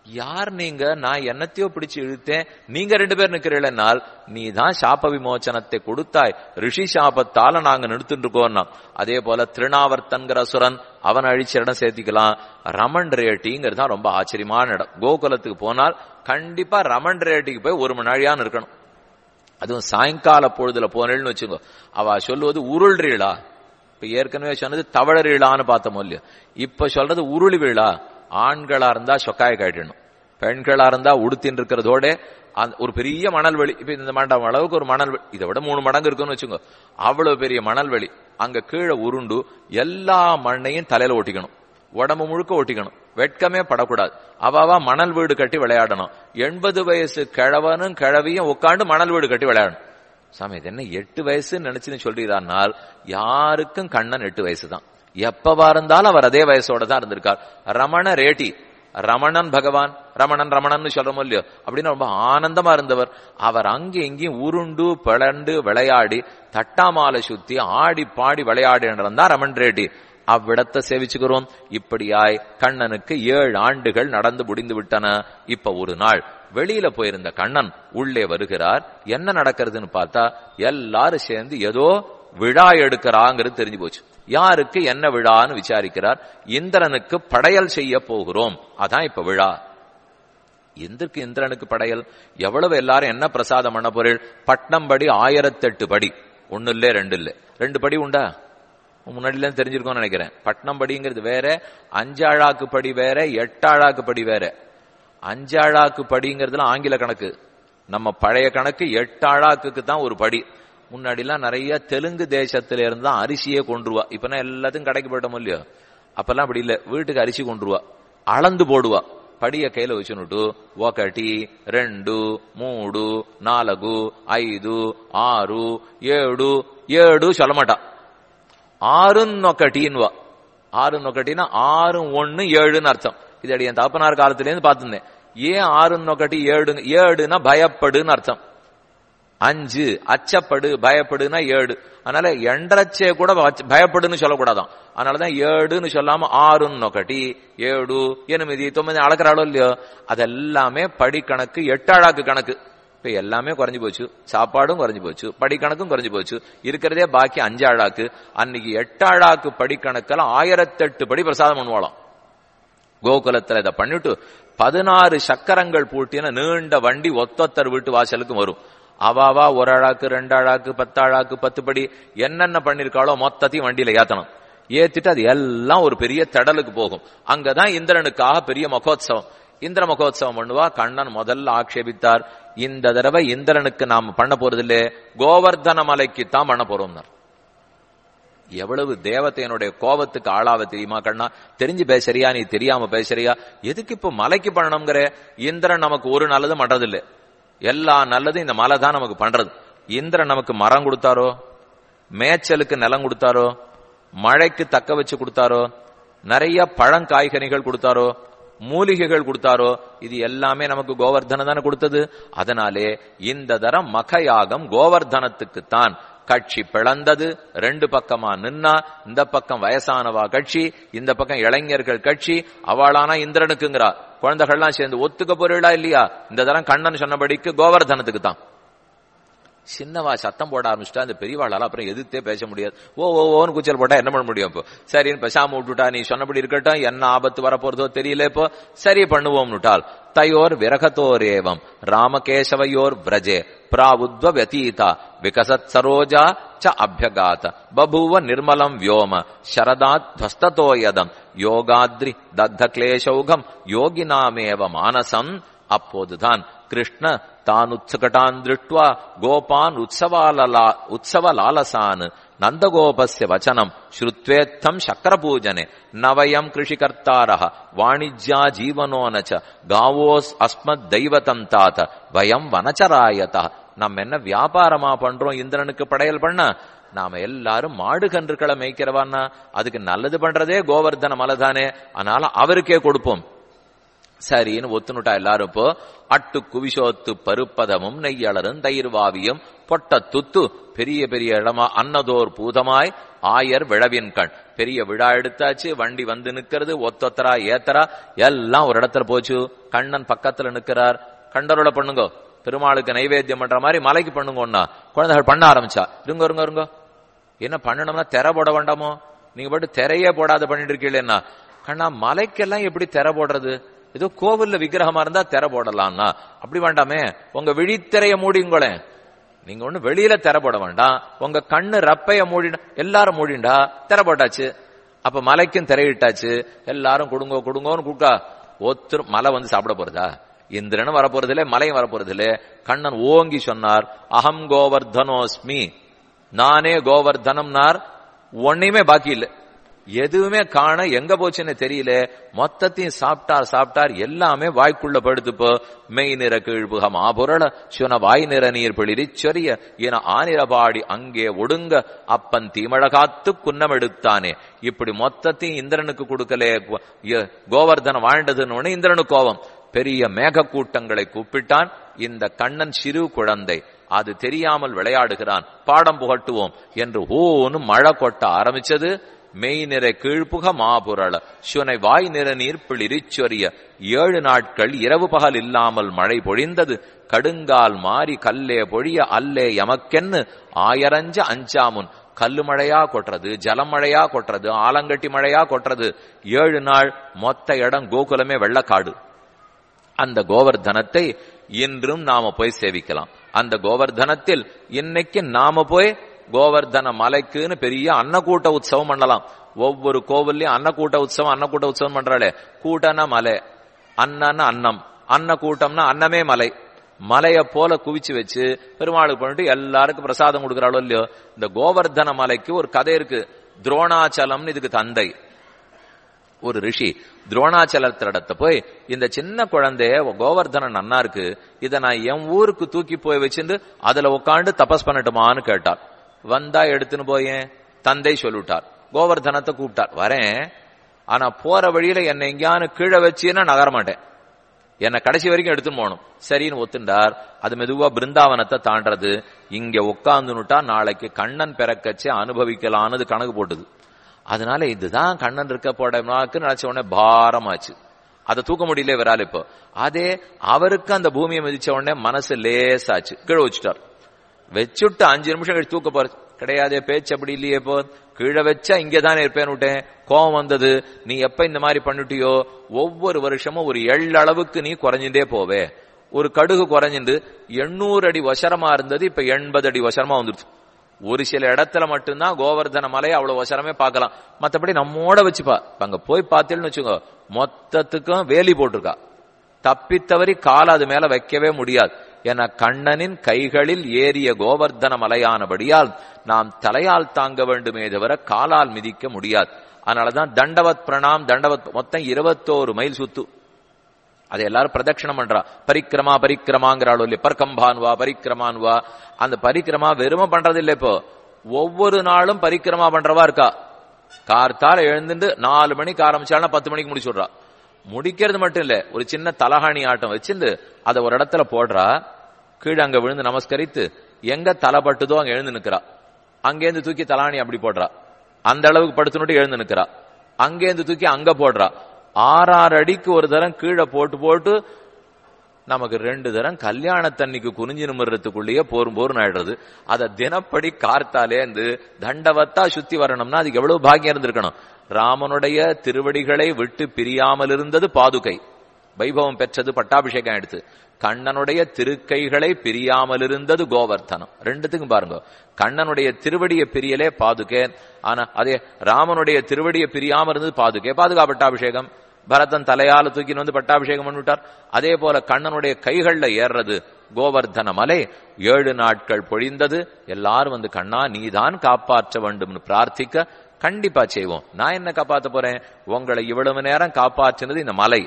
யார் நீங்க நான் என்னத்தையோ பிடிச்சு இழுத்தேன் நீங்க ரெண்டு பேர் நிக்கிறீர்கள் நீ தான் சாப விமோச்சனத்தை கொடுத்தாய் ரிஷி சாபத்தால நாங்க நிறுத்திட்டு இருக்கோம்னா அதே போல திருநாவர்த்தன்கிற அசுரன் அவன் அழிச்ச இடம் சேர்த்திக்கலாம் ரமன் ரேட்டிங்கிறது தான் ரொம்ப ஆச்சரியமான இடம் கோகுலத்துக்கு போனால் கண்டிப்பா ரமன் ரேட்டிக்கு போய் ஒரு மணி நாழியான்னு இருக்கணும் அதுவும் சாயங்கால பொழுதுல போனேன்னு வச்சுக்கோ அவ சொல்லுவது உருள்றீளா இப்ப ஏற்கனவே சொன்னது தவழறீளான்னு பார்த்தோம் இல்லையோ இப்ப சொல்றது உருளி வீழா ஆண்களா இருந்தா சொக்காய காட்டிடணும் பெண்களா இருந்தா உடுத்தின்னு இருக்கிறதோட அந்த ஒரு பெரிய மணல் வெளி இப்ப இந்த மண்டபம் அளவுக்கு ஒரு மணல் வெளி இதை விட மூணு மடங்கு இருக்குன்னு வச்சுக்கோ அவ்வளவு பெரிய மணல் வெளி அங்க கீழே உருண்டு எல்லா மண்ணையும் தலையில ஒட்டிக்கணும் உடம்பு முழுக்க ஒட்டிக்கணும் வெட்கமே படக்கூடாது அவாவா மணல் வீடு கட்டி விளையாடணும் எண்பது வயசு கிழவனும் கிழவியும் உட்காந்து மணல் வீடு கட்டி விளையாடணும் சாமி இது என்ன எட்டு வயசுன்னு நினைச்சுன்னு சொல்றீரானால் யாருக்கும் கண்ணன் எட்டு வயசு தான் எப்பவா இருந்தாலும் அவர் அதே வயசோட தான் இருந்திருக்கார் ரமண ரேட்டி ரமணன் பகவான் ரமணன் ரமணன் சொல்றோமோ இல்லையோ அப்படின்னு ரொம்ப ஆனந்தமா இருந்தவர் அவர் அங்கே இங்கேயும் உருண்டு பிளண்டு விளையாடி தட்டாமாலை சுத்தி ஆடி பாடி விளையாடி தான் ரமன் ரெட்டி அவ்விடத்தை சேவிச்சுக்கிறோம் இப்படியாய் கண்ணனுக்கு ஏழு ஆண்டுகள் நடந்து முடிந்து விட்டன இப்ப ஒரு நாள் வெளியில போயிருந்த கண்ணன் உள்ளே வருகிறார் என்ன நடக்கிறதுன்னு பார்த்தா எல்லாரும் சேர்ந்து ஏதோ விழா எடுக்கிறாங்கிறது தெரிஞ்சு போச்சு யாருக்கு என்ன விழான்னு விசாரிக்கிறார் இந்திரனுக்கு படையல் செய்ய போகிறோம் அதான் இப்ப விழா எந்தற்கு இந்திரனுக்கு படையல் எவ்வளவு எல்லாரும் என்ன பிரசாதம் பண்ண பொருள் பட்னம் படி ஆயிரத்தெட்டு படி ஒன்னு இல்ல ரெண்டு இல்ல ரெண்டு படி உண்டா முன்னாடில தெரிஞ்சிருக்கோம்னு நினைக்கிறேன் பட்னம் படிங்கிறது வேற அஞ்சாழாக்கு படி வேற எட்டாழாக்கு படி வேற அஞ்சாழாக்கு படிங்கிறதுல ஆங்கில கணக்கு நம்ம பழைய கணக்கு எட்டாழாக்கு தான் ஒரு படி முன்னாடிலாம் நிறைய தெலுங்கு தேசத்துல இருந்து தான் அரிசியே கொண்டுருவா இப்பனா எல்லாத்தையும் கடைக்கு போயிட்டோம் இல்லையோ அப்பெல்லாம் அப்படி இல்ல வீட்டுக்கு அரிசி கொண்டுருவா அளந்து போடுவா పడియ కైలో వచ్చినట్టు ఒకటి రెండు మూడు నాలుగు ఐదు ఆరు ఏడు ఏడు சொல்லமாட்டா ஆறுன்னொக்கட்டின்வா ஆறுன்னொக்கட்டினா ஆறு ஒன்னு ஏழுன்னு அர்த்தம் இது என் தகப்பனார் காலத்துல இருந்து பார்த்திருந்தேன் ஏன் ஆறுன்னொக்கட்டி ஏழு ஏழுனா பயப்படுன்னு அர்த்தம் அஞ்சு அச்சப்படு பயப்படுனா ஏழு அதனால எண்டரச்சே கூட பயப்படுன்னு சொல்லக்கூடாதான் அதனாலதான் ஏழுன்னு சொல்லாம ஆறுன்னு ఒకటి ஏழு எனிமிதி தொண்ணூத்தி அளக்குறாளோ இல்லையோ அதெல்லாமே படிக்கணக்கு எட்டாழாக்கு கணக்கு இப்ப எல்லாமே குறைஞ்சு போச்சு சாப்பாடும் குறைஞ்சு போச்சு படிக்கணக்கும் குறைஞ்சு போச்சு இருக்கிறதே பாக்கி அஞ்சாழாக்கு அன்னைக்கு எட்டாழாக்கு படிக்கணக்கில் ஆயிரத்தெட்டு படி பிரசாதம் பண்ணுவாளாம் கோகுலத்துல இதை பண்ணிட்டு பதினாறு சக்கரங்கள் பூட்டின நீண்ட வண்டி ஒத்தொத்தர் வீட்டு வாசலுக்கு வரும் அவாவா ஒரு அழாக்கு ரெண்டு அழாக்கு பத்து அழாக்கு பத்து படி என்னென்ன பண்ணிருக்காளோ மொத்தத்தையும் வண்டியில ஏத்தணும் ஏத்திட்டு அது எல்லாம் ஒரு பெரிய தடலுக்கு போகும் அங்கதான் இந்திரனுக்காக பெரிய மகோத்சவம் இந்திர மகோத்சவம் பண்ணுவா கண்ணன் முதல்ல ஆக்ஷேபித்தார் இந்த தடவை இந்திரனுக்கு நாம பண்ண போறது இல்ல கோவர்தன மலைக்கு தான் பண்ண போறோம் எவ்வளவு தேவத்தையனுடைய கோபத்துக்கு ஆளாவ தெரியுமா கண்ணா தெரிஞ்சு பேசுறியா நீ தெரியாம பேசுறியா எதுக்கு இப்ப மலைக்கு பண்ணணுங்கிற இந்திரன் நமக்கு ஒரு நல்லதும் பண்றதில்லை எல்லா நல்லதும் இந்த மலை தான் நமக்கு பண்றது இந்திரன் நமக்கு மரம் கொடுத்தாரோ மேய்ச்சலுக்கு நிலம் கொடுத்தாரோ மழைக்கு தக்க வச்சு கொடுத்தாரோ நிறைய பழங்காய்கனிகள் கொடுத்தாரோ மூலிகைகள் கொடுத்தாரோ இது எல்லாமே நமக்கு கோவர்தன தானே கொடுத்தது அதனாலே இந்த தரம் மகயாகம் கோவர்தனத்துக்குத்தான் கட்சி பிளந்தது ரெண்டு பக்கமா நின்னா இந்த பக்கம் வயசானவா கட்சி இந்த பக்கம் இளைஞர்கள் கட்சி அவளானா இந்திரனுக்குங்கிறா குழந்தைகள்லாம் சேர்ந்து ஒத்துக்க பொருளா இல்லையா இந்த தரம் கண்ணன் சொன்னபடிக்கு கோவர்தனத்துக்கு தான் சின்னவா சத்தம் போட ஆரம்பிச்சுட்டா அந்த பெரியவாளால அப்புறம் எதிர்த்தே பேச முடியாது ஓ ஓ ஓன்னு கூச்சல் போட்டா என்ன பண்ண முடியும் இப்போ சரின்னு பெசாம விட்டுட்டா நீ சொன்னபடி இருக்கட்டும் என்ன ஆபத்து வரப்போறதோ தெரியல இப்போ சரி பண்ணுவோம்னுட்டால் தயோர் விரகத்தோர் ஏவம் ராமகேசவயோர் பிரஜே பிராவுத்வ வதீதா விகசத் சரோஜா ச அபியகாத பபூவ நிர்மலம் வியோம சரதாத் துவஸ்ததோயதம் யோகாத்ரி தத்த கிளேசௌகம் யோகினாமேவ மானசம் அப்போதுதான் கிருஷ்ண தான் உத்சகட்டான் திருஷ்டுவா கோபான் உற்சவாலலா உற்சவ லாலசான் நந்தகோபஸ்ய வச்சனம் ஸ்ருத்வேத்தம் சக்கரபூஜனே நவயம் கிருஷிகர்த்தார வாணிஜ்யா ஜீவனோ நச்ச காவோஸ் அஸ்மத் தெய்வதம் தாத்த வயம் வனச்சராயதா நம்ம என்ன வியாபாரமா பண்றோம் இந்திரனுக்கு படையல் பண்ண நாம எல்லாரும் மாடு கன்றுக்களை மேய்க்கிறவான்னா அதுக்கு நல்லது பண்றதே கோவர்தன மலை தானே அதனால அவருக்கே கொடுப்போம் சரின்னு ஒத்துனுட்டா எல்லாரும் இப்போ அட்டு குவிசோத்து பருப்பதமும் நெய்யளரும் தயிர்வாவியும் பொட்ட துத்து பெரிய பெரிய இடமா அன்னதோர் பூதமாய் ஆயர் விழவின் கண் பெரிய விழா எடுத்தாச்சு வண்டி வந்து நிக்கிறது ஒத்தொத்தரா ஏத்தரா எல்லாம் ஒரு இடத்துல போச்சு கண்ணன் பக்கத்துல நிக்கிறார் கண்டரோட பண்ணுங்க பெருமாளுக்கு நைவேத்தியம் பண்ற மாதிரி மலைக்கு பண்ணுங்கன்னா குழந்தைகள் பண்ண ஆரம்பிச்சா இருங்க இருங்க இருங்க என்ன பண்ணணும்னா திரை போட வேண்டாமோ நீங்க பாட்டு திரையே போடாத பண்ணிட்டு இருக்கீங்களா கண்ணா மலைக்கெல்லாம் எப்படி திரை போடுறது ஏதோ கோவில்ல விக்கிரகமா இருந்தா திரை போடலாம்னா அப்படி வேண்டாமே உங்க விழித்திரைய மூடிங்களேன் நீங்க ஒண்ணு வெளியில திரை போட வேண்டாம் உங்க கண்ணு ரப்பைய மூடினா எல்லாரும் மூடிண்டா திரை போட்டாச்சு அப்ப மலைக்கும் திரையிட்டாச்சு எல்லாரும் கொடுங்கோ கொடுங்கோன்னு கூட்டா ஒத்துரும் மலை வந்து சாப்பிட போறதா இந்திரனும் வரப்போறது இல்ல மலையும் வரப்போறது இல்ல கண்ணன் ஓங்கி சொன்னார் அகம் கோவர்தனோஸ்மி நானே கோவர்தனம்னார் ஒன்னையுமே பாக்கி இல்ல எதுவுமே காண எங்க போச்சுன்னு தெரியல மொத்தத்தையும் சாப்பிட்டார் சாப்பிட்டார் எல்லாமே வாய்க்குள்ள படுத்துப்போ மெய் நிற கீழ்புக மாபுரள சுன வாய் நிற நீர் பிளிரி சொரிய என ஆனிரபாடி அங்கே ஒடுங்க அப்பன் தீமழகாத்து குன்னம் எடுத்தானே இப்படி மொத்தத்தையும் இந்திரனுக்கு கொடுக்கலே கோவர்தன வாழ்ந்ததுன்னு இந்திரனுக்கு கோபம் பெரிய மேக கூட்டங்களை கூப்பிட்டான் இந்த கண்ணன் சிறு குழந்தை அது தெரியாமல் விளையாடுகிறான் பாடம் புகட்டுவோம் என்று ஓன்னு மழை கொட்ட ஆரம்பிச்சது மெய் நிற கீழ்ப்புக மாபுரள சுனை வாய் நிற நீர் பிளிரிச்சொரிய ஏழு நாட்கள் இரவு பகல் இல்லாமல் மழை பொழிந்தது கடுங்கால் மாறி கல்லே பொழிய அல்லே எமக்கென்னு ஆயரஞ்ச அஞ்சாமுன் கல்லு மழையா கொட்டுறது ஜலம் மழையா கொட்டுறது ஆலங்கட்டி மழையா கொட்டுறது ஏழு நாள் மொத்த இடம் கோகுலமே வெள்ளக்காடு அந்த கோவர்தனத்தை இன்றும் நாம போய் சேவிக்கலாம் அந்த கோவர்தனத்தில் இன்னைக்கு நாம போய் கோவர்தன மலைக்குன்னு பெரிய அன்னக்கூட்ட உற்சவம் பண்ணலாம் ஒவ்வொரு கோவில்லையும் அன்னக்கூட்ட உற்சவம் அன்னக்கூட்ட உற்சவம் பண்றாளே கூட்டன மலை அன்னன அன்னம் அன்ன கூட்டம்னா அன்னமே மலை மலைய போல குவிச்சு வச்சு பெருமாளுக்கு பண்ணிட்டு எல்லாருக்கும் பிரசாதம் கொடுக்குறாளோ இல்லையோ இந்த கோவர்தன மலைக்கு ஒரு கதை இருக்கு துரோணாச்சலம்னு இதுக்கு தந்தை ஒரு ரிஷி துரோணாச்சலத்திடத்த போய் இந்த சின்ன குழந்தை கோவர்தனன் நன்னா இருக்கு இத நான் என் ஊருக்கு தூக்கி போய் வச்சுட்டு அதுல உட்காந்து தபஸ் பண்ணட்டுமான்னு கேட்டார் வந்தா எடுத்துன்னு போயேன் தந்தை சொல்லிவிட்டார் கோவர்தனத்தை கூப்பிட்டார் வரேன் ஆனா போற வழியில என்னை எங்கேயானு கீழே வச்சுன்னா நகர மாட்டேன் என்னை கடைசி வரைக்கும் எடுத்துன்னு போகணும் சரின்னு ஒத்துண்டார் அது மெதுவா பிருந்தாவனத்தை தாண்டறது இங்க உட்காந்துனுட்டா நாளைக்கு கண்ணன் பிறக்கச்சு அனுபவிக்கலான்னு கணக்கு போட்டுது அதனால இதுதான் கண்ணன் இருக்க போடனாக்கு நினைச்ச உடனே பாரமாச்சு அதை தூக்க முடியல இவரால் இப்போ அதே அவருக்கு அந்த பூமியை மிதிச்ச உடனே மனசு லேசாச்சு கீழே வச்சுட்டார் வச்சுட்டு அஞ்சு நிமிஷம் கழிச்சு தூக்க போற கிடையாதே பேச்சு அப்படி இல்லையே இப்போ கீழே வச்சா இங்கதானே இருப்பேன்னு விட்டேன் கோவம் வந்தது நீ எப்ப இந்த மாதிரி பண்ணிட்டியோ ஒவ்வொரு வருஷமும் ஒரு எள்ளளவுக்கு நீ குறைஞ்சுட்டே போவே ஒரு கடுகு குறைஞ்சிட்டு எண்ணூறு அடி வசரமா இருந்தது இப்ப எண்பது அடி வசரமா வந்துருச்சு ஒரு சில இடத்துல மட்டும்தான் கோவர்தன மலையை அவ்வளவு வசரமே பார்க்கலாம் மத்தபடி நம்மோட வச்சுப்பா அங்க போய் பார்த்தேன்னு வச்சுக்கோ மொத்தத்துக்கும் வேலி போட்டிருக்கா தப்பித்தவரி கால அது மேல வைக்கவே முடியாது என கண்ணனின் கைகளில் ஏறிய கோவர்தன மலையானபடியால் நாம் தலையால் தாங்க வேண்டுமே தவிர காலால் மிதிக்க முடியாது அதனாலதான் தண்டவத் பிரணாம் தண்டவத் மொத்தம் இருபத்தோரு மைல் சுத்து அதை எல்லாரும் பிரதட்சணம் பண்றா பரிக்கிரமா பரிக்கிரமாங்கிறாளோ இல்லையா பர்கம்பான்வா பரிக்கிரமான்வா அந்த பரிக்கிரமா வெறும பண்றது இல்லை இப்போ ஒவ்வொரு நாளும் பரிக்கிரமா பண்றவா இருக்கா கார்த்தால எழுந்துட்டு நாலு மணிக்கு ஆரம்பிச்சாலும் பத்து மணிக்கு முடிச்சுடுறா முடிக்கிறது மட்டும் இல்ல ஒரு சின்ன தலகாணி ஆட்டம் வச்சிருந்து அதை ஒரு இடத்துல போடுறா கீழே அங்க விழுந்து நமஸ்கரித்து எங்க தலைப்பட்டுதோ அங்க எழுந்து நிக்கிறா அங்கேருந்து தூக்கி தலாணி அப்படி போடுறா அந்த அளவுக்கு படுத்துனுட்டு எழுந்து நிக்கிறா அங்கேருந்து தூக்கி அங்க போடுறா ஆறாறு அடிக்கு ஒரு தரம் கீழே போட்டு போட்டு நமக்கு ரெண்டு தரம் கல்யாணத்தன்னைக்கு குனிஞ்சு நிமிடுறதுக்குள்ளேயே போரும் போரும் ஆயிடுறது அதை தினப்படி கார்த்தாலேந்து தண்டவத்தா சுத்தி வரணும்னா அதுக்கு எவ்வளவு பாக்கியம் இருந்திருக்கணும் ராமனுடைய திருவடிகளை விட்டு பிரியாமல் இருந்தது பாதுகை வைபவம் பெற்றது பட்டாபிஷேகம் எடுத்து கண்ணனுடைய திருக்கைகளை பிரியாமல் இருந்தது கோவர்த்தனம் ரெண்டுத்துக்கும் பாருங்க கண்ணனுடைய திருவடியை பிரியலே பாதுகே ஆனா அதே ராமனுடைய திருவடியை பிரியாம இருந்தது பாதுகே பாதுகா பட்டாபிஷேகம் பரதன் தலையால தூக்கின்னு வந்து பட்டாபிஷேகம் பண்ணிவிட்டார் அதே போல கண்ணனுடைய கைகள்ல ஏறுறது கோவர்தன மலை ஏழு நாட்கள் பொழிந்தது எல்லாரும் வந்து கண்ணா நீதான் காப்பாற்ற வேண்டும்னு பிரார்த்திக்க கண்டிப்பா செய்வோம் நான் என்ன காப்பாத்த போறேன் உங்களை இவ்வளவு நேரம் காப்பாற்றினது இந்த மலை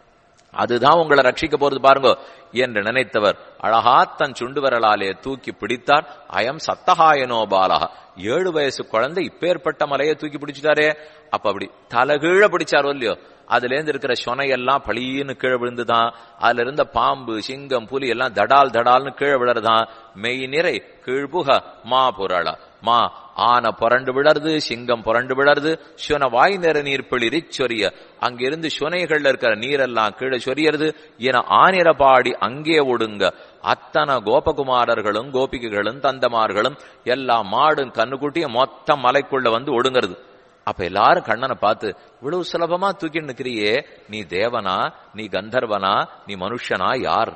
அதுதான் உங்களை ரட்சிக்க போறது பாருங்க என்று நினைத்தவர் அழகா தன் சுண்டு விரலாலே தூக்கி பிடித்தார் அயம் சத்தகாயனோ பாலகா ஏழு வயசு குழந்தை இப்பேற்பட்ட மலையை தூக்கி பிடிச்சிட்டாரே அப்ப அப்படி தலகீழ பிடிச்சாரோ இல்லையோ அதுல இருந்து இருக்கிற சொனையெல்லாம் பளின்னு கீழே விழுந்துதான் அதுல இருந்த பாம்பு சிங்கம் புலி எல்லாம் தடால் தடால்னு கீழே விழறதான் மெய் நிறை கீழ்புக மா புரள மா ஆன புரண்டு விழருது சிங்கம் புரண்டு விழருது சுன வாய் நிற நீர் பிளிரி சொரிய அங்கிருந்து சுனைகள்ல இருக்கிற நீரெல்லாம் கீழே சொரியறது என ஆனிர பாடி அங்கே ஒடுங்க அத்தனை கோபகுமாரர்களும் கோபிகைகளும் தந்தமார்களும் எல்லாம் மாடும் கண்ணுக்குட்டியும் மொத்தம் மலைக்குள்ள வந்து ஒடுங்கிறது அப்ப எல்லாரும் கண்ணனை பார்த்து இவ்வளவு சுலபமா தூக்கி நிக்கிறியே நீ தேவனா நீ கந்தர்வனா நீ மனுஷனா யார்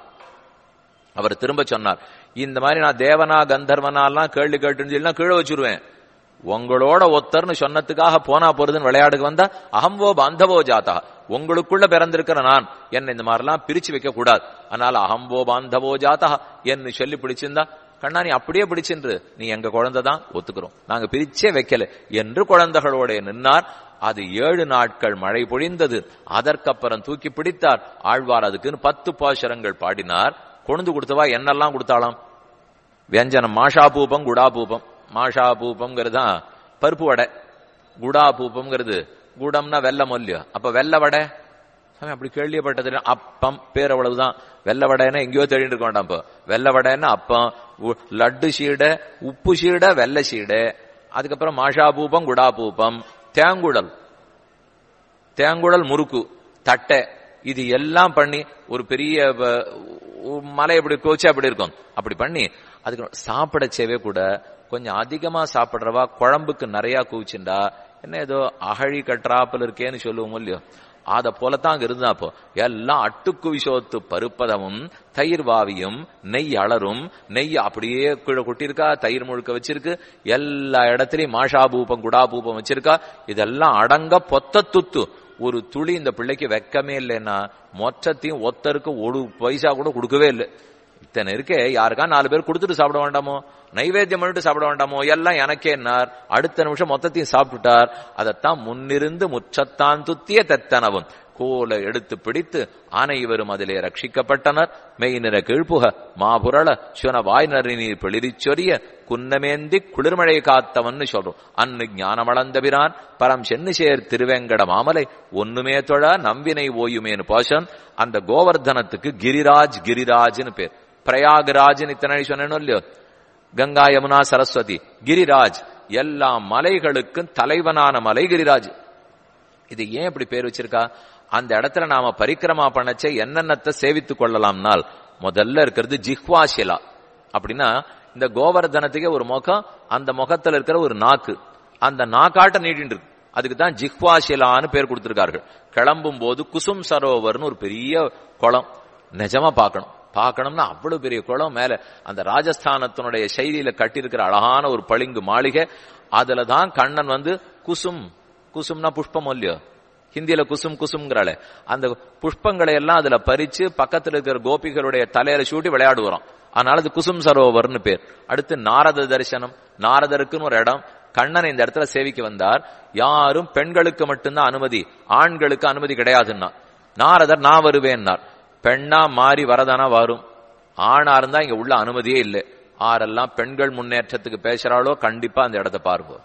அவர் திரும்ப சொன்னார் இந்த மாதிரி நான் தேவனா கந்தர்வனாலாம் கேள்வி கேட்டுன்னு சொல்லி நான் கீழே வச்சிருவேன் உங்களோட ஒத்தர்னு சொன்னதுக்காக போனா போறதுன்னு விளையாடுக்கு வந்தா அகம்போ பாந்தவோ ஜாதா உங்களுக்குள்ள பிறந்திருக்கிற நான் என்ன இந்த மாதிரிலாம் பிரிச்சு வைக்க கூடாது அதனால அகம்போ பாந்தவோ ஜாதா என்று சொல்லி பிடிச்சிருந்தா கண்ணா நீ அப்படியே பிடிச்சின்று நீ எங்க குழந்தை தான் ஒத்துக்கிறோம் நாங்க பிரிச்சே வைக்கல என்று குழந்தைகளோட நின்னார் அது ஏழு நாட்கள் மழை பொழிந்தது அதற்கப்புறம் தூக்கி பிடித்தார் ஆழ்வார் அதுக்குன்னு பத்து பாசுரங்கள் பாடினார் கொண்டு கொடுத்தவா என்னெல்லாம் கொடுத்தாளாம் வியஞ்சனம் மாஷா பூபம் குடா பூபம் மாஷா பூபம்ங்கிறது தான் பருப்பு வடை குடா பூபம்ங்கிறது குடம்னா வெள்ளை மொல்லியம் அப்ப வெள்ளை வடை சாமி அப்படி கேள்விப்பட்டது அப்பம் பேர் அவ்வளவுதான் வெள்ளை வடைன்னா எங்கேயோ தேடிட்டு இருக்க வேண்டாம் இப்போ வெள்ளை வடைன்னா அப்பம் உ- லட்டு சீடை உப்பு சீடை வெள்ளை சீடை அதுக்கப்புறம் மாஷா பூபம் குடா பூபம் தேங்குழல் தேங்குழல் முறுக்கு தட்டை இது எல்லாம் பண்ணி ஒரு பெரிய வ- உ- மலை எப்படி கோச்சு அப்படி இருக்கும் அப்படி பண்ணி அதுக்கு சாப்பிடச்சேவே கூட கொஞ்சம் அதிகமா சாப்பிடுறவா குழம்புக்கு நிறைய கூச்சுண்டா என்ன ஏதோ அகழி கட்டுறாப்புல இருக்கேன்னு சொல்லுவோம் இல்லையோ அத போலத்தான் அங்க இருந்தா அப்போ எல்லாம் அட்டுக்கு விஷோத்து பருப்பதமும் தயிர் வாவியும் நெய் அலரும் நெய் அப்படியே கீழே கொட்டியிருக்கா தயிர் முழுக்க வச்சிருக்கு எல்லா இடத்துலயும் மாஷா பூபம் குடா பூபம் வச்சிருக்கா இதெல்லாம் அடங்க பொத்த துத்து ஒரு துளி இந்த பிள்ளைக்கு வெக்கமே இல்லைன்னா மொத்தத்தையும் ஒத்தருக்கு ஒரு பைசா கூட கொடுக்கவே இல்லை இத்தனை இருக்கே யாருக்கா நாலு பேர் கொடுத்துட்டு சாப்பிட வேண்டாமோ நைவேத்தியம் பண்ணிட்டு சாப்பிட வேண்டாமோ எல்லாம் எனக்கே என்னார் அடுத்த நிமிஷம் மொத்தத்தையும் சாப்பிட்டுட்டார் அதைத்தான் முன்னிருந்து முற்றத்தான் துத்திய தெத்தனவும் கோலை எடுத்து பிடித்து அனைவரும் அதிலே ரட்சிக்கப்பட்டனர் மெய் நிற கீழ்ப்புக மாபுரள சுன வாய் நறுநீர் பிளிரிச் சொரிய குன்னமேந்தி குளிர்மழை காத்தவன்னு சொல்றோம் அன்னு ஞானமளந்தபிரான் பரம் சென்னு சேர் திருவேங்கட மாமலை ஒண்ணுமே தொழ நம்பினை ஓயுமேனு பாசன் அந்த கோவர்தனத்துக்கு கிரிராஜ் கிரிராஜ்னு பேர் பிரயாகராஜ்னு இத்தனை சொன்னேனோ இல்லையோ கங்கா யமுனா சரஸ்வதி கிரிராஜ் எல்லா மலைகளுக்கும் தலைவனான மலை கிரிராஜ் இது ஏன் இப்படி பேர் வச்சிருக்கா அந்த இடத்துல நாம பரிக்கிரமா பண்ணச்சே என்னென்னத்தை சேவித்துக் கொள்ளலாம்னால் முதல்ல இருக்கிறது ஜிஹ்வாசிலா அப்படின்னா இந்த கோவர்தனத்துக்கே ஒரு முகம் அந்த முகத்துல இருக்கிற ஒரு நாக்கு அந்த நாக்காட்ட நீட்டின்னு இருக்கு அதுக்கு தான் ஜிஹ்வாசிலான்னு பேர் கொடுத்திருக்கார்கள் கிளம்பும் போது குசும் சரோவர்னு ஒரு பெரிய குளம் நிஜமா பார்க்கணும் பார்க்கணும்னா அவ்வளவு பெரிய குளம் மேல அந்த ராஜஸ்தானத்தினுடைய சைலியில கட்டியிருக்கிற அழகான ஒரு பளிங்கு மாளிகை அதுல தான் கண்ணன் வந்து குசும் குசும்னா புஷ்பம் இல்லையோ ஹிந்தியில குசும் குசும்ங்கிறாளே அந்த புஷ்பங்களை எல்லாம் அதுல பறிச்சு பக்கத்துல இருக்கிற கோபிகளுடைய தலையில சூட்டி விளையாடுவோம் அதனால அது குசும் சரோவர்னு பேர் அடுத்து நாரத தரிசனம் நாரதருக்குன்னு ஒரு இடம் கண்ணன் இந்த இடத்துல சேவிக்க வந்தார் யாரும் பெண்களுக்கு மட்டும்தான் அனுமதி ஆண்களுக்கு அனுமதி கிடையாதுன்னா நாரதர் நான் வருவேன்னார் பெண்ணா மாறி வரதானா வரும் ஆணா இருந்தா இங்க உள்ள அனுமதியே இல்லை ஆரெல்லாம் பெண்கள் முன்னேற்றத்துக்கு பேசுறாளோ கண்டிப்பா அந்த இடத்தை பார்ப்போம்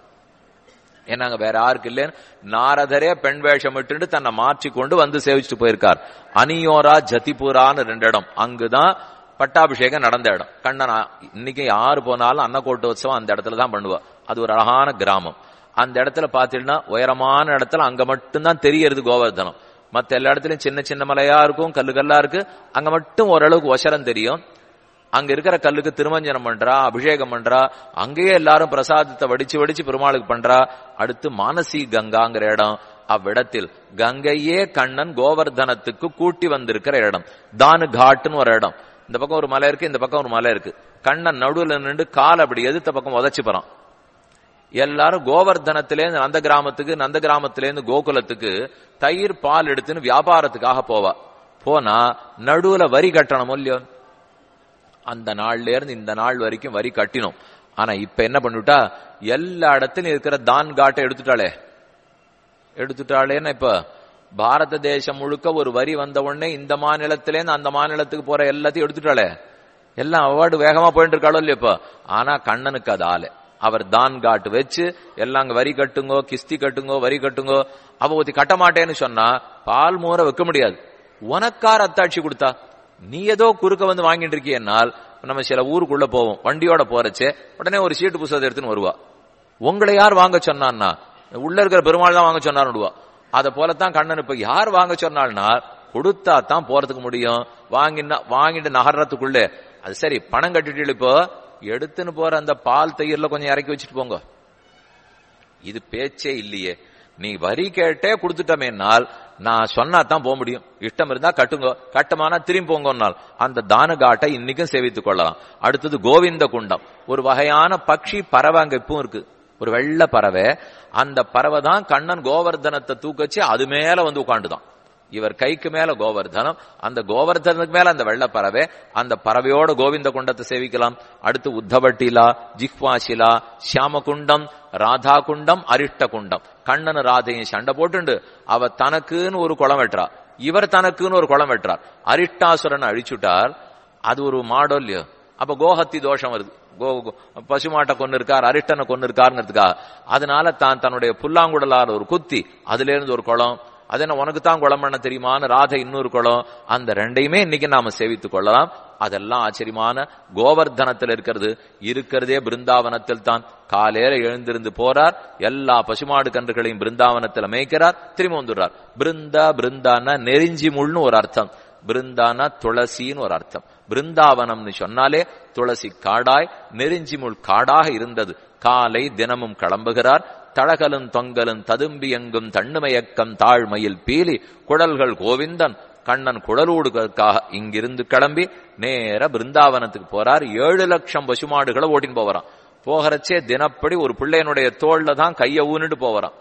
ஏன்னா அங்க வேற யாருக்கு இல்லைன்னு நாரதரே பெண் வேஷம் விட்டுட்டு தன்னை மாற்றி கொண்டு வந்து சேவிச்சுட்டு போயிருக்கார் அனியோரா ஜதிபுரான்னு ரெண்டு இடம் அங்குதான் பட்டாபிஷேகம் நடந்த இடம் கண்ணன் ஆ- இன்னைக்கு யாரு போனாலும் அன்னக்கோட்டு உற்சவம் அந்த இடத்துல தான் பண்ணுவா அது ஒரு அழகான கிராமம் அந்த இடத்துல பாத்தீங்கன்னா உயரமான இடத்துல அங்க மட்டும்தான் தெரியறது கோவர்தனம் மத்த எல்லா இடத்துலயும் சின்ன சின்ன மலையா இருக்கும் கல்லு கல்லா இருக்கு அங்க மட்டும் ஓரளவுக்கு ஒசரம் தெரியும் அங்க இருக்கிற கல்லுக்கு திருமஞ்சனம் பண்றா அபிஷேகம் பண்றா அங்கேயே எல்லாரும் பிரசாதத்தை வடிச்சு வடிச்சு பெருமாளுக்கு பண்றா அடுத்து மானசி கங்காங்கிற இடம் அவ்விடத்தில் கங்கையே கண்ணன் கோவர்தனத்துக்கு கூட்டி வந்திருக்கிற இடம் தானு காட்டுன்னு ஒரு இடம் இந்த பக்கம் ஒரு மலை இருக்கு இந்த பக்கம் ஒரு மலை இருக்கு கண்ணன் நடுவுல நின்று கால் அப்படி எதிர்த்த பக்கம் உதச்சு போறான் எல்லாரும் கோவர்தனத்திலேருந்து நந்த கிராமத்துக்கு நந்த கிராமத்திலேருந்து கோகுலத்துக்கு தயிர் பால் எடுத்துன்னு வியாபாரத்துக்காக போவா போனா நடுவுல வரி கட்டணும் இல்லையோ அந்த நாள்ல இருந்து இந்த நாள் வரைக்கும் வரி கட்டினோம் ஆனா இப்ப என்ன பண்ணிவிட்டா எல்லா இடத்துலயும் இருக்கிற தான் காட்டை எடுத்துட்டாளே எடுத்துட்டாளேன்னா இப்ப பாரத தேசம் முழுக்க ஒரு வரி வந்த உடனே இந்த மாநிலத்திலேருந்து அந்த மாநிலத்துக்கு போற எல்லாத்தையும் எடுத்துட்டாளே எல்லாம் அவார்டு வேகமா போயிட்டு இருக்காளோ இல்லையா இப்ப ஆனா கண்ணனுக்கு அது ஆளு அவர் தான் காட்டு வச்சு எல்லாம் அங்க வரி கட்டுங்கோ கிஸ்தி கட்டுங்கோ வரி கட்டுங்கோ அவ ஒத்தி கட்ட மாட்டேன்னு சொன்னா பால் மோர வைக்க முடியாது உனக்கார் அத்தாட்சி கொடுத்தா நீ ஏதோ குறுக்க வந்து வாங்கிட்டு இருக்கியனால் நம்ம சில ஊருக்குள்ள போவோம் வண்டியோட போறச்சே உடனே ஒரு சீட்டு புத்தகத்தை எடுத்துன்னு வருவா உங்களை யார் வாங்க சொன்னான்னா உள்ள இருக்கிற பெருமாள் தான் வாங்க சொன்னாருடுவா அத போலத்தான் கண்ணன் இப்ப யார் வாங்க சொன்னால்னா கொடுத்தா தான் போறதுக்கு முடியும் வாங்கினா வாங்கிட்டு நகர்றதுக்குள்ளே அது சரி பணம் கட்டிட்டு இப்போ எடுத்துன்னு போற அந்த பால் தயிர்ல கொஞ்சம் இறக்கி வச்சுட்டு போங்க இது பேச்சே இல்லையே நீ வரி கேட்டே கொடுத்துட்டமேனால் நான் சொன்னா தான் போக முடியும் இஷ்டம் இருந்தா கட்டுங்க கட்டமானா திரும்பி போங்கன்னால் அந்த தான காட்டை இன்னைக்கும் சேவித்துக் கொள்ளலாம் அடுத்தது கோவிந்த குண்டம் ஒரு வகையான பட்சி பறவை அங்க இப்பவும் இருக்கு ஒரு வெள்ள பறவை அந்த பறவை தான் கண்ணன் கோவர்தனத்தை தூக்கச்சு அது மேல வந்து உட்காந்துதான் இவர் கைக்கு மேல கோவர்தனம் அந்த கோவர்தனத்துக்கு மேல அந்த வெள்ள பறவை அந்த பறவையோட கோவிந்த குண்டத்தை சேவிக்கலாம் அடுத்து உத்தவட்டிலா ஜிஹ்வாசிலா சியாமகுண்டம் ராதா குண்டம் அரிஷ்ட குண்டம் கண்ணன் ராதையும் சண்டை போட்டுண்டு அவ தனக்குன்னு ஒரு குளம் வெட்டுறா இவர் தனக்குன்னு ஒரு குளம் வெட்டுறார் அரிஷ்டாசுரன் அழிச்சுட்டார் அது ஒரு மாடோ இல்லையோ அப்ப கோஹத்தி தோஷம் வருது கோ பசுமாட்டை கொண்டு இருக்கார் அரிஷ்டனை கொண்டு இருக்காருங்கிறதுக்காக அதனால தான் தன்னுடைய புல்லாங்குடலார் ஒரு குத்தி அதுல இருந்து ஒரு குளம் அது என்ன உனக்கு தான் குளம் பண்ண தெரியுமான்னு ராதை இன்னொரு குளம் அந்த ரெண்டையுமே இன்னைக்கு நாம சேவித்துக் கொள்ளலாம் அதெல்லாம் ஆச்சரியமான கோவர்தனத்தில் இருக்கிறது இருக்கிறதே பிருந்தாவனத்தில் தான் காலையில எழுந்திருந்து போறார் எல்லா பசுமாடு கன்றுகளையும் பிருந்தாவனத்தில் மேய்க்கிறார் திரும்பி வந்துடுறார் பிருந்தா பிருந்தான்னா நெறிஞ்சி முள்னு ஒரு அர்த்தம் பிருந்தானா துளசின்னு ஒரு அர்த்தம் பிருந்தாவனம்னு சொன்னாலே துளசி காடாய் நெருஞ்சி முள் காடாக இருந்தது காலை தினமும் கிளம்புகிறார் தழகலும் தொங்கலும் ததும்பி எங்கும் தண்ணுமயக்கம் தாழ்மையில் பீலி குடல்கள் கோவிந்தன் கண்ணன் குடலூடுகளுக்காக இங்கிருந்து கிளம்பி நேர பிருந்தாவனத்துக்கு போறார் ஏழு லட்சம் பசுமாடுகளை ஓட்டின்னு போவரான் போகிறச்சே தினப்படி ஒரு பிள்ளையனுடைய தோல்ல தான் கைய ஊனிட்டு போவரான்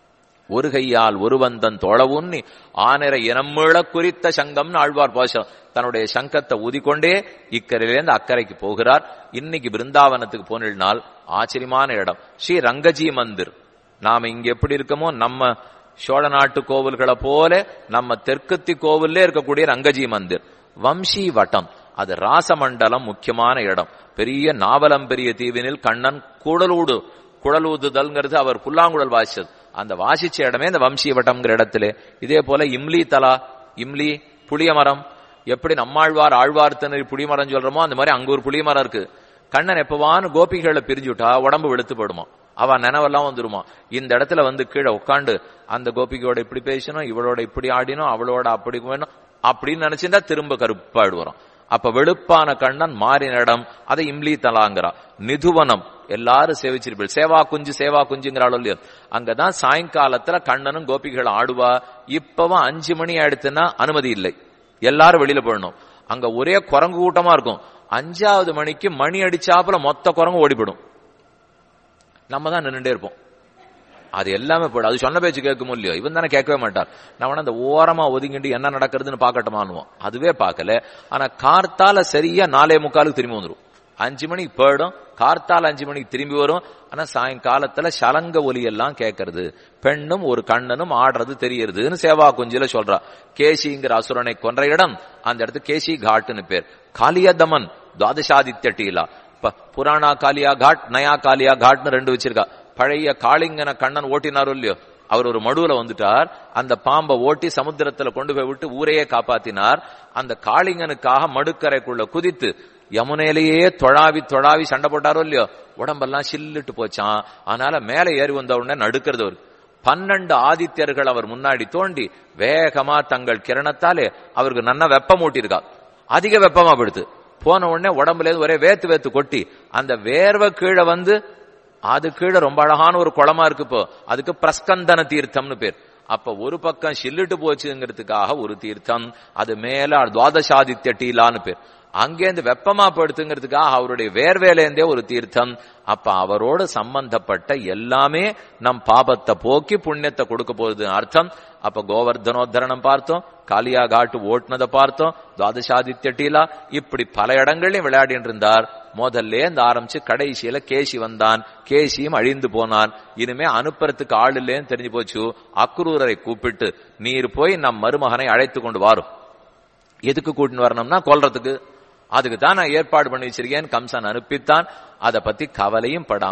ஒரு கையால் ஒருவந்தன் தோள ஊன்னி ஆனிர இனமிழ குறித்த சங்கம்னு ஆழ்வார் பாசம் தன்னுடைய சங்கத்தை ஊதிக்கொண்டே இக்கரையிலேருந்து அக்கறைக்கு போகிறார் இன்னைக்கு பிருந்தாவனத்துக்கு போனால் ஆச்சரியமான இடம் ஸ்ரீ ரங்கஜி மந்திர் நாம இங்க எப்படி இருக்கோமோ நம்ம சோழ நாட்டு கோவில்களை போல நம்ம தெற்கத்தி கோவில்ல இருக்கக்கூடிய ரங்கஜி மந்திர் வம்சி வட்டம் அது ராசமண்டலம் முக்கியமான இடம் பெரிய நாவலம் பெரிய தீவினில் கண்ணன் குடலூடு குழலூதுதல்ங்கிறது அவர் புல்லாங்குழல் வாசிச்சது அந்த வாசிச்ச இடமே இந்த வம்சிய வட்டம்ங்கிற இடத்துல இதே போல இம்லி தலா இம்லி புளிய மரம் எப்படி நம்மாழ்வார் ஆழ்வார் திணறி புளிமரம் சொல்றோமோ அந்த மாதிரி அங்க ஒரு புளிய மரம் இருக்கு கண்ணன் எப்பவான்னு கோபிகளை பிரிஞ்சுட்டா உடம்பு வெளுத்து போடுமா அவ நினைவெல்லாம் வந்துருமா இந்த இடத்துல வந்து கீழே உட்காந்து அந்த கோபிகையோட இப்படி பேசணும் இவளோட இப்படி ஆடினோம் அவளோட அப்படி வேணும் அப்படின்னு நினைச்சிருந்தா திரும்ப கருப்பாடு வரும் அப்ப வெளுப்பான கண்ணன் மாறின இடம் அதை இம்லி தலாங்கிறா நிதுவனம் எல்லாரும் சேவிச்சிருப்பீள் சேவா குஞ்சு சேவா குஞ்சுங்கிறாளோ இல்லையோ அங்கதான் சாயங்காலத்துல கண்ணனும் கோபிகள் ஆடுவா இப்பவும் அஞ்சு மணி ஆயிடுத்துன்னா அனுமதி இல்லை எல்லாரும் வெளியில போடணும் அங்க ஒரே குரங்கு கூட்டமா இருக்கும் அஞ்சாவது மணிக்கு மணி அடிச்சாப்புல மொத்த குரங்கு ஓடிப்படும் நம்ம தான் நின்றுட்டே இருப்போம் அது எல்லாமே போயிடும் அது சொன்ன பேச்சு கேட்கும் இல்லையோ இவன் தானே கேட்கவே மாட்டார் நான் அந்த ஓரமா ஒதுங்கிட்டு என்ன நடக்கிறதுன்னு பாக்கட்டுமானுவோம் அதுவே பார்க்கல ஆனா கார்த்தால சரியா நாலே முக்காலுக்கு திரும்பி வந்துடும் அஞ்சு மணிக்கு போயிடும் கார்த்தால அஞ்சு மணிக்கு திரும்பி வரும் ஆனா சாயங்காலத்துல சலங்க ஒலி எல்லாம் கேட்கறது பெண்ணும் ஒரு கண்ணனும் ஆடுறது தெரியறதுன்னு சேவா குஞ்சில சொல்றா கேசிங்கிற அசுரனை கொன்ற இடம் அந்த இடத்து கேசி காட்டுன்னு பேர் காளியதமன் துவாதசாதித்ய டீலா இப்ப புராணா காளியா காட் நயா காளியா காட்னு ரெண்டு வச்சிருக்கா பழைய காளிங்கன கண்ணன் ஓட்டினாரோ இல்லையோ அவர் ஒரு மடுவுல வந்துட்டார் அந்த பாம்பை ஓட்டி சமுத்திரத்துல கொண்டு போய் விட்டு ஊரையே காப்பாத்தினார் அந்த காளிங்கனுக்காக மடுக்கரைக்குள்ள குதித்து யமுனையிலேயே தொழாவி தொழாவி சண்டை போட்டாரோ இல்லையோ உடம்பெல்லாம் சில்லுட்டு போச்சான் அதனால மேல ஏறி வந்த உடனே நடுக்கிறது அவர் பன்னெண்டு ஆதித்யர்கள் அவர் முன்னாடி தோண்டி வேகமா தங்கள் கிரணத்தாலே அவருக்கு நன்னா வெப்பம் ஊட்டியிருக்கா அதிக வெப்பமா படுத்து போன உடனே உடம்புல இருந்து ஒரே வேத்து வேத்து கொட்டி அந்த வேர்வை கீழே வந்து அது கீழே ரொம்ப அழகான ஒரு குளமா இருக்கு இப்போ அதுக்கு பிரஸ்கந்தன தீர்த்தம்னு பேர் அப்ப ஒரு பக்கம் சில்லிட்டு போச்சுங்கிறதுக்காக ஒரு தீர்த்தம் அது மேல துவாதசாதித்ய டீலான்னு பேர் அங்கேருந்து வெப்பமா படுத்துங்கிறதுக்காக அவருடைய வேர்வேலேந்தே ஒரு தீர்த்தம் அப்ப அவரோடு சம்பந்தப்பட்ட எல்லாமே நம் பாபத்தை போக்கி புண்ணியத்தை கொடுக்க போகுது அர்த்தம் அப்ப கோவர்தனோத்தரணம் பார்த்தோம் காளியா காட்டு ஓட்டுனதை பார்த்தோம் துவாதசாதித்ய டீலா இப்படி பல இடங்களையும் விளையாடிட்டு இருந்தார் முதல்ல இருந்து ஆரம்பிச்சு கடைசியில கேசி வந்தான் கேசியும் அழிந்து போனான் இனிமே அனுப்புறதுக்கு ஆள் இல்லைன்னு தெரிஞ்சு போச்சு அக்ரூரரை கூப்பிட்டு நீர் போய் நம் மருமகனை அழைத்து கொண்டு வாரும் எதுக்கு கூட்டின்னு வரணும்னா கொல்றதுக்கு அதுக்கு தான் நான் ஏற்பாடு பண்ணி வச்சிருக்கேன் கம்சன் அனுப்பித்தான் அதை பத்தி கவலையும் படாமல்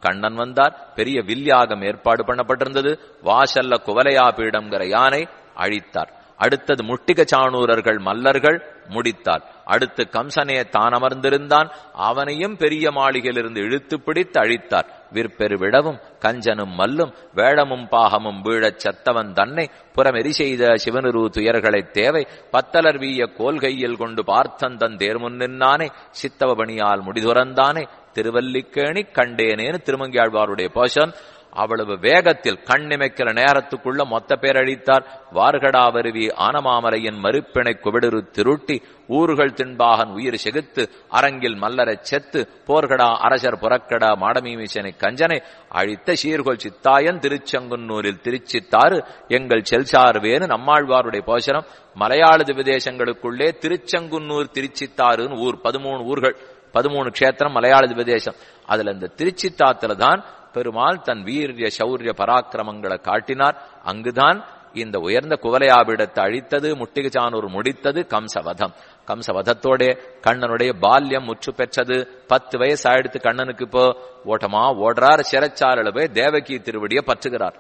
கண்ணன் வந்தார் பெரிய வில்யாகம் ஏற்பாடு பண்ணப்பட்டிருந்தது வாசல்ல குவலையா பீடம்ங்கிற யானை அழித்தார் அடுத்தது முட்டிக சாணூரர்கள் மல்லர்கள் முடித்தார் அடுத்து கம்சனே தான் அமர்ந்திருந்தான் அவனையும் பெரிய மாளிகையிலிருந்து இழுத்து பிடித்து அழித்தார் விற்பெரு விடவும் கஞ்சனும் மல்லும் வேழமும் பாகமும் வீழச் சத்தவன் தன்னை புறமெரி செய்த சிவனுரு துயர்களைத் தேவை பத்தலர் வீய கோல்கையில் கொண்டு பார்த்தந்தன் தேர்முன் நின்னானே சித்தவபணியால் முடிதுறந்தானே திருவல்லிக்கேணி கண்டேனேன்னு திருமங்கியாழ்வாருடைய போஷன் அவ்வளவு வேகத்தில் கண்ணிமைக்கிற நேரத்துக்குள்ள மொத்த பேர் அழித்தார் வார்கடாவருவி ஆனமாமலையின் மறுப்பிணை குவிடரு திருட்டி ஊர்கள் தின்பாகன் உயிர் செகுத்து அரங்கில் மல்லரச் செத்து போர்கடா அரசர் புறக்கடா மாடமீமிசனை கஞ்சனை அழித்த சீர்கொள் சித்தாயன் திருச்செங்குன்னூரில் திருச்சித்தாறு எங்கள் செல்சார்வேனு நம்மாழ்வாருடைய போஷனம் மலையாள விதேசங்களுக்குள்ளே திருச்செங்குன்னூர் திருச்சித்தாறுன்னு ஊர் பதிமூணு ஊர்கள் பதிமூணு க்ஷேத்திரம் மலையாள விதேசம் அதுல இந்த திருச்சித்தாத்துல தான் பெருமாள் தன் வீரிய சௌரிய பராக்கிரமங்களை காட்டினார் அங்குதான் இந்த உயர்ந்த குவலையாபிடத்தை அழித்தது முட்டிகச்சானூர் முடித்தது கம்சவதம் கம்சவதத்தோட கண்ணனுடைய பால்யம் முற்று பெற்றது பத்து வயசு ஆயிடுத்து கண்ணனுக்கு இப்போ ஓட்டமா ஓடுறார் சிறைச்சாலையில போய் தேவகி திருவடிய பற்றுகிறார்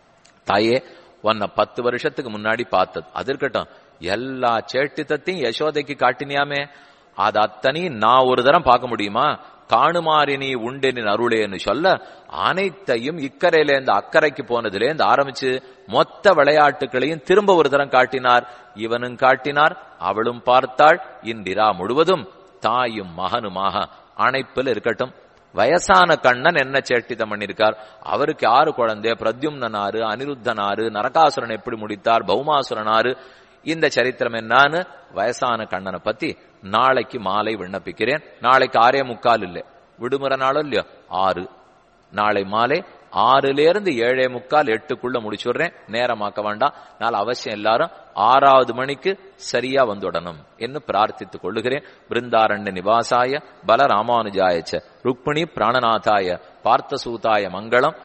தாயே உன்னை பத்து வருஷத்துக்கு முன்னாடி பார்த்தது அது இருக்கட்டும் எல்லா சேட்டித்தத்தையும் யசோதைக்கு காட்டினியாமே அது அத்தனையும் நான் ஒரு தரம் பார்க்க முடியுமா காணுமாறினி உண்டெனின் அருளேன்னு சொல்ல அனைத்தையும் இக்கரையிலேருந்து அக்கறைக்கு போனதுலேருந்து ஆரம்பிச்சு மொத்த விளையாட்டுகளையும் திரும்ப ஒரு தரம் காட்டினார் இவனும் காட்டினார் அவளும் பார்த்தாள் இந்திரா முழுவதும் தாயும் மகனுமாக அணைப்பில் இருக்கட்டும் வயசான கண்ணன் என்ன சேட்டிதம் பண்ணிருக்கார் அவருக்கு யாரு குழந்தை பிரத்யும்னனாரு அனிருத்தனாரு நரகாசுரன் எப்படி முடித்தார் பௌமாசுரனாரு இந்த சரித்திரம் என்னான்னு வயசான கண்ணனை பத்தி நாளைக்கு மாலை விண்ணப்பிக்கிறேன் நாளைக்கு ஆறே முக்கால் இல்லை விடுமுறை நாளும் இல்லையோ ஆறு நாளை மாலை ஆறுல இருந்து ஏழே முக்கால் எட்டுக்குள்ள முடிச்சுடுறேன் நேரமாக்க வேண்டாம் நாள் அவசியம் எல்லாரும் ஆறாவது மணிக்கு சரியா வந்துடணும் என்று பிரார்த்தித்துக் கொள்ளுகிறேன் பிருந்தாரண்ய நிவாசாய பல ராமானுஜாயச்ச ருக்மிணி பிராணநாதாய பார்த்தசூதாய மங்களம்